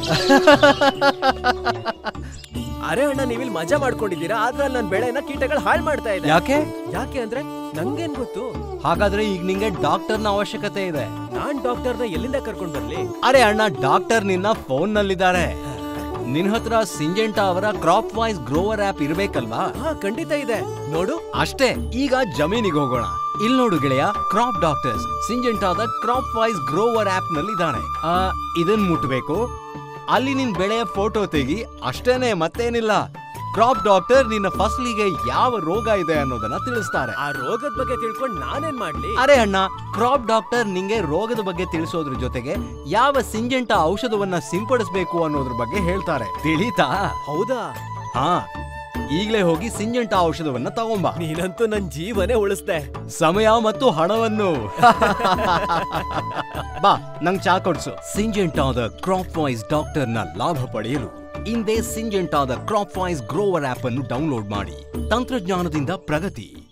ಅರೆ ಅಣ್ಣ ನೀವಿಲ್ ಮಜಾ ಮಾಡ್ಕೊಂಡಿದ್ದೀರಾ ಆದ್ರೆ ಅಲ್ಲಿ ನನ್ ಬೆಳೆನ ಕೀಟಗಳು ಹಾಳು ಮಾಡ್ತಾ ಇದೆ ಯಾಕೆ ಯಾಕೆ ಅಂದ್ರೆ ನಂಗೇನ್ ಗೊತ್ತು ಹಾಗಾದ್ರೆ ಈಗ ನಿಂಗೆ ಡಾಕ್ಟರ್ನ ಅವಶ್ಯಕತೆ ಇದೆ ನಾನ್ ಡಾಕ್ಟರ್ನ ಎಲ್ಲಿಂದ ಕರ್ಕೊಂಡ್ ಬರ್ಲಿ ಅರೆ ಅಣ್ಣ ಡಾಕ್ಟರ್ ನಿನ್ನ ಫೋನ್ ನಲ್ಲಿದ್ದಾರೆ ನಿನ್ ಹತ್ರ ಸಿಂಜೆಂಟಾ ಅವರ ಕ್ರಾಪ್ ವಾಯ್ಸ್ ಗ್ರೋವರ್ ಆಪ್ ಇರ್ಬೇಕಲ್ವಾ ಹಾ ಖಂಡಿತ ಇದೆ ನೋಡು ಅಷ್ಟೇ ಈಗ ಜಮೀನಿಗೆ ಹೋಗೋಣ ಇಲ್ಲಿ ನೋಡು ಗೆಳೆಯ ಕ್ರಾಪ್ ಡಾಕ್ಟರ್ಸ್ ಸಿಂಜೆಂಟಾದ ಕ್ರಾಪ್ ವಾಯ್ಸ್ ಗ್ರೋವರ್ ಆಪ್ ನಲ್ಲಿದ್ದಾನೆ ಆ, ಇದನ್ ಮುಟ್ಬೇಕು ಅಲ್ಲಿ ನಿನ್ ಬೆಳೆಯ ಫೋಟೋ ತೆಗಿ ಅಷ್ಟೇನೆ ಮತ್ತೇನಿಲ್ಲ ಕ್ರಾಪ್ ಡಾಕ್ಟರ್ ನಿನ್ನ ಫಸಲಿಗೆ ಯಾವ ರೋಗ ಇದೆ ಅನ್ನೋದನ್ನ ತಿಳಿಸ್ತಾರೆ ಆ ರೋಗದ ಬಗ್ಗೆ ತಿಳ್ಕೊಂಡ್ ನಾನೇನ್ ಮಾಡ್ಲಿ ಅರೆ ಅಣ್ಣ ಕ್ರಾಪ್ ಡಾಕ್ಟರ್ ನಿಂಗೆ ರೋಗದ ಬಗ್ಗೆ ತಿಳಿಸೋದ್ರ ಜೊತೆಗೆ ಯಾವ ಸಿಂಜೆಂಟ ಔಷಧವನ್ನ ಸಿಂಪಡಿಸಬೇಕು ಅನ್ನೋದ್ರ ಬಗ್ಗೆ ಹೇಳ್ತಾರೆ ತಿಳಿತಾ ಹೌದಾ ಹಾ ಈಗ್ಲೇ ಹೋಗಿ ಸಿಂಜೆಂಟ ಔಷಧವನ್ನ ತಗೊಂಬಾ ನೀನಂತೂ ನನ್ ಜೀವನೇ ಉಳಿಸ್ದೆ ಸಮಯ ಮತ್ತು ಹಣವನ್ನು ಬಾ ನಂಗ್ ಚಾ ಕೊಡ್ಸು ಸಿಂಜೆಂಟಾದ ಕ್ರಾಪ್ ವಾಯ್ಸ್ ಡಾಕ್ಟರ್ ನ ಲಾಭ ಪಡೆಯಲು ಹಿಂದೆ ಸಿಂಜೆಂಟಾದ ಕ್ರಾಪ್ ವಾಯ್ಸ್ ಗ್ರೋವರ್ ಆಪ್ ಅನ್ನು ಡೌನ್ಲೋಡ್ ಮಾಡಿ ತಂತ್ರಜ್ಞಾನದಿಂದ ಪ್ರಗತಿ